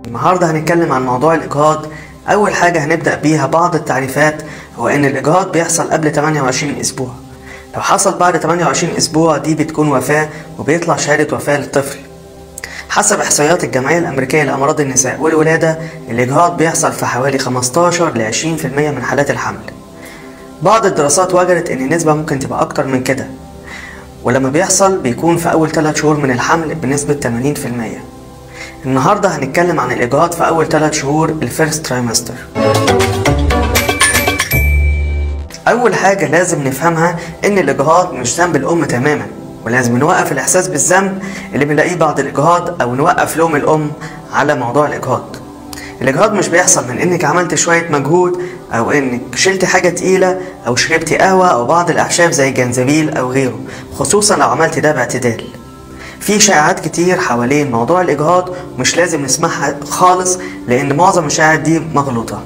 النهارده هنتكلم عن موضوع الإجهاض أول حاجة هنبدأ بيها بعض التعريفات هو إن الإجهاض بيحصل قبل 28 أسبوع لو حصل بعد 28 أسبوع دي بتكون وفاة وبيطلع شهادة وفاة للطفل حسب إحصائيات الجمعية الأمريكية لأمراض النساء والولادة الإجهاض بيحصل في حوالي 15 ل 20% من حالات الحمل بعض الدراسات وجدت إن النسبة ممكن تبقى أكتر من كده ولما بيحصل بيكون في أول 3 شهور من الحمل بنسبة 80% النهاردة هنتكلم عن الإجهاض في أول 3 شهور الفيرست ترايمستر أول حاجة لازم نفهمها إن الإجهاض مش ذنب الأم تماما ولازم نوقف الإحساس بالذنب اللي بنلاقيه بعد الإجهاض أو نوقف لوم الأم على موضوع الإجهاض الإجهاض مش بيحصل من إنك عملت شوية مجهود أو إنك شلت حاجة تقيلة أو شربت قهوة أو بعض الأعشاب زي الجنزبيل أو غيره خصوصا لو عملت ده باعتدال في شائعات كتير حوالين موضوع الإجهاض مش لازم نسمعها خالص لأن معظم الشائعات دي مغلوطة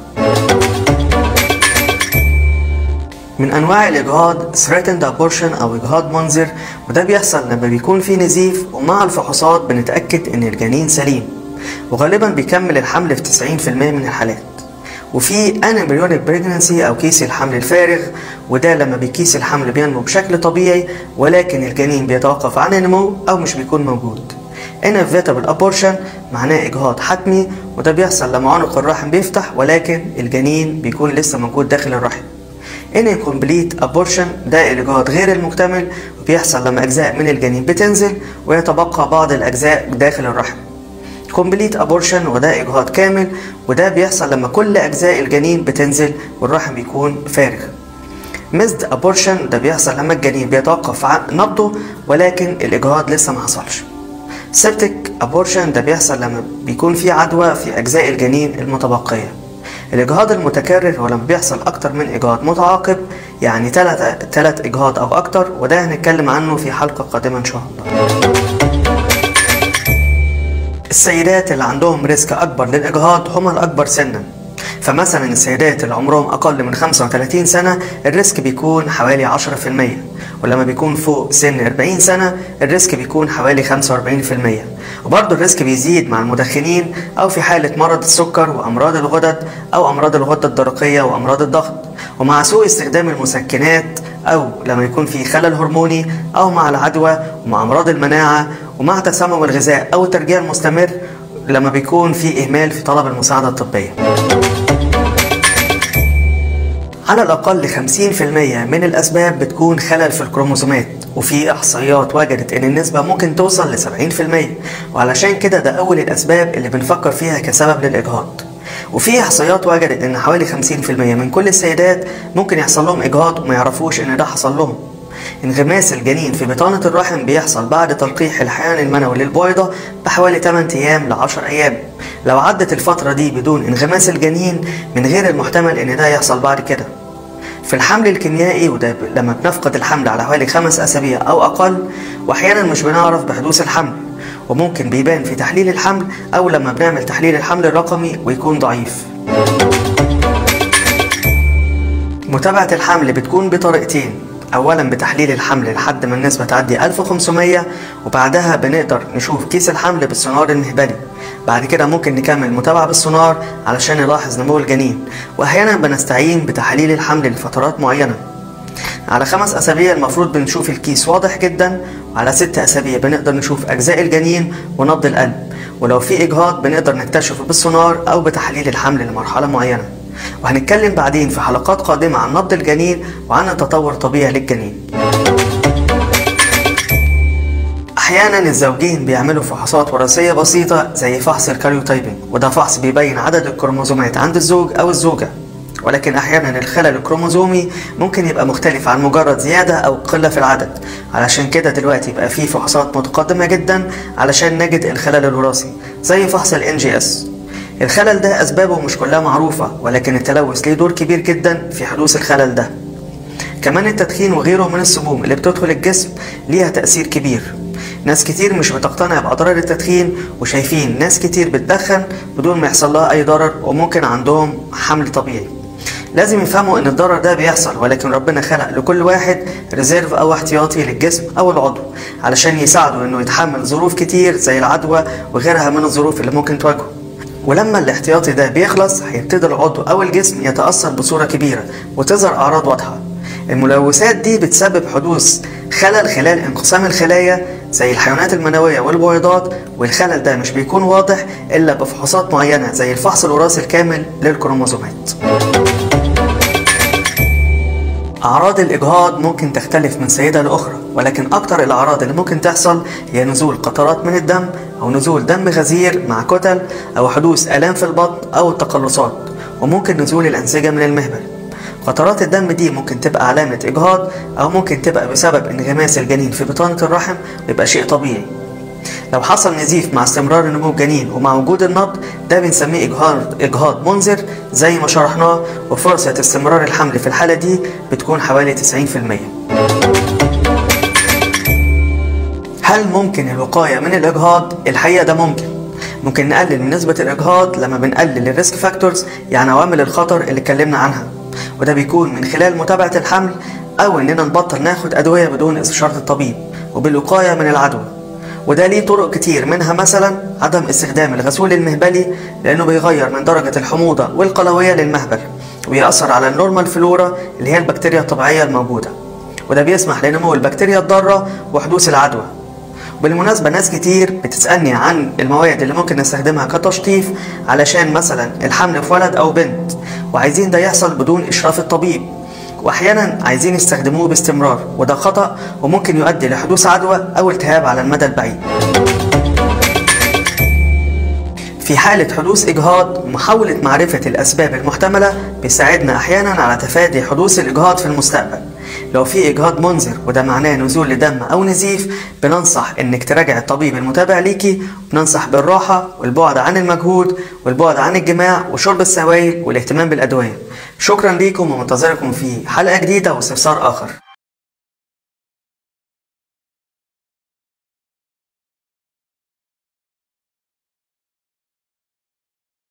من أنواع الإجهاض threatened abortion أو إجهاض منذر وده بيحصل لما بيكون في نزيف ومع الفحوصات بنتأكد إن الجنين سليم وغالبا بيكمل الحمل في 90% من الحالات وفي انابريونيك بريجنسي او كيس الحمل الفارغ وده لما بيكيس الحمل بينمو بشكل طبيعي ولكن الجنين بيتوقف عن النمو او مش بيكون موجود inevitable abortion معناه اجهاض حتمي وده بيحصل لما عنق الرحم بيفتح ولكن الجنين بيكون لسه موجود داخل الرحم incomplete abortion ده الإجهاض غير المكتمل وبيحصل لما أجزاء من الجنين بتنزل ويتبقى بعض الأجزاء داخل الرحم كومبليت ابورشن وده اجهاض كامل وده بيحصل لما كل اجزاء الجنين بتنزل والرحم بيكون فارغ مزد ابورشن ده بيحصل لما الجنين بيتوقف عن نبضه ولكن الاجهاض لسه ما حصلش سبتك ابورشن ده بيحصل لما بيكون في عدوى في اجزاء الجنين المتبقيه الاجهاض المتكرر هو لما بيحصل اكتر من اجهاض متعاقب يعني ثلاث ثلاث اجهاض او اكتر وده هنتكلم عنه في حلقه قادمه ان شاء الله السيدات اللي عندهم ريسك أكبر للإجهاض هم الأكبر سنا فمثلا السيدات اللي عمرهم أقل من 35 سنة الريسك بيكون حوالي 10% ولما بيكون فوق سن 40 سنة الريسك بيكون حوالي 45% وبرضه الريسك بيزيد مع المدخنين أو في حالة مرض السكر وأمراض الغدد أو أمراض الغدة الدرقية وأمراض الضغط ومع سوء استخدام المسكنات أو لما يكون في خلل هرموني أو مع العدوى ومع أمراض المناعة ومع تسمم الغذاء أو الترجيع المستمر لما بيكون في إهمال في طلب المساعدة الطبية على الأقل 50% من الأسباب بتكون خلل في الكروموسومات وفي إحصائيات وجدت إن النسبة ممكن توصل ل 70% وعلشان كده ده أول الأسباب اللي بنفكر فيها كسبب للإجهاض وفي احصائيات وجدت ان حوالي 50% من كل السيدات ممكن يحصل لهم اجهاض وما يعرفوش ان ده حصل لهم انغماس الجنين في بطانة الرحم بيحصل بعد تلقيح الحيوان المنوي للبويضة بحوالي 8 أيام ل 10 أيام لو عدت الفترة دي بدون انغماس الجنين من غير المحتمل إن ده يحصل بعد كده في الحمل الكيميائي وده لما بنفقد الحمل على حوالي خمس أسابيع أو أقل وأحيانا مش بنعرف بحدوث الحمل وممكن بيبان في تحليل الحمل أو لما بنعمل تحليل الحمل الرقمي ويكون ضعيف متابعة الحمل بتكون بطريقتين أولا بتحليل الحمل لحد ما النسبة تعدي 1500 وبعدها بنقدر نشوف كيس الحمل بالسونار المهبلي بعد كده ممكن نكمل متابعة بالسونار علشان نلاحظ نمو الجنين وأحيانا بنستعين بتحاليل الحمل لفترات معينة على خمس أسابيع المفروض بنشوف الكيس واضح جدا وعلى ست أسابيع بنقدر نشوف أجزاء الجنين ونبض القلب ولو في إجهاض بنقدر نكتشفه بالسونار أو بتحليل الحمل لمرحلة معينة وهنتكلم بعدين في حلقات قادمة عن نبض الجنين وعن التطور الطبيعي للجنين أحيانا الزوجين بيعملوا فحوصات وراثية بسيطة زي فحص الكاريوتايبنج وده فحص بيبين عدد الكروموزومات عند الزوج أو الزوجة ولكن أحيانا الخلل الكروموزومي ممكن يبقى مختلف عن مجرد زيادة أو قلة في العدد علشان كده دلوقتي يبقى في فحوصات متقدمة جدا علشان نجد الخلل الوراثي زي فحص ال NGS الخلل ده أسبابه مش كلها معروفة ولكن التلوث ليه دور كبير جدا في حدوث الخلل ده كمان التدخين وغيره من السموم اللي بتدخل الجسم ليها تأثير كبير ناس كتير مش بتقتنع بأضرار التدخين وشايفين ناس كتير بتدخن بدون ما يحصل لها أي ضرر وممكن عندهم حمل طبيعي لازم يفهموا ان الضرر ده بيحصل ولكن ربنا خلق لكل واحد ريزيرف او احتياطي للجسم او العضو علشان يساعده انه يتحمل ظروف كتير زي العدوى وغيرها من الظروف اللي ممكن تواجهه ولما الاحتياطي ده بيخلص هيبتدي العضو أو الجسم يتأثر بصورة كبيرة وتظهر أعراض واضحة الملوثات دي بتسبب حدوث خلل خلال انقسام الخلايا زي الحيوانات المنوية والبويضات والخلل ده مش بيكون واضح إلا بفحوصات معينة زي الفحص الوراثي الكامل للكروموزومات أعراض الإجهاض ممكن تختلف من سيدة لأخرى ولكن أكتر الأعراض اللي ممكن تحصل هي نزول قطرات من الدم أو نزول دم غزير مع كتل أو حدوث آلام في البطن أو التقلصات وممكن نزول الأنسجة من المهبل قطرات الدم دي ممكن تبقى علامة إجهاض أو ممكن تبقى بسبب انغماس الجنين في بطانة الرحم ويبقى شيء طبيعي لو حصل نزيف مع استمرار نمو الجنين ومع وجود النبض ده بنسميه إجهاض إجهاض منذر زي ما شرحناه وفرصة استمرار الحمل في الحالة دي بتكون حوالي 90% هل ممكن الوقاية من الإجهاض؟ الحقيقة ده ممكن ممكن نقلل من نسبة الإجهاض لما بنقلل الريسك فاكتورز يعني عوامل الخطر اللي اتكلمنا عنها وده بيكون من خلال متابعة الحمل أو إننا نبطل ناخد أدوية بدون استشارة الطبيب وبالوقاية من العدوى وده ليه طرق كتير منها مثلا عدم استخدام الغسول المهبلي لأنه بيغير من درجة الحموضة والقلوية للمهبل ويأثر على النورمال فلورا اللي هي البكتيريا الطبيعية الموجودة وده بيسمح لنمو البكتيريا الضارة وحدوث العدوى بالمناسبة ناس كتير بتسألني عن المواد اللي ممكن نستخدمها كتشطيف علشان مثلا الحمل في ولد أو بنت وعايزين ده يحصل بدون إشراف الطبيب وأحيانا عايزين يستخدموه باستمرار وده خطأ وممكن يؤدي لحدوث عدوى أو التهاب على المدى البعيد في حالة حدوث إجهاض محاولة معرفة الأسباب المحتملة بيساعدنا أحيانا على تفادي حدوث الإجهاض في المستقبل لو في إجهاض منذر وده معناه نزول لدم أو نزيف بننصح إنك تراجع الطبيب المتابع ليكي وبننصح بالراحة والبعد عن المجهود والبعد عن الجماع وشرب السوائل والاهتمام بالأدوية شكرا ليكم ومنتظركم في حلقة جديدة واستفسار آخر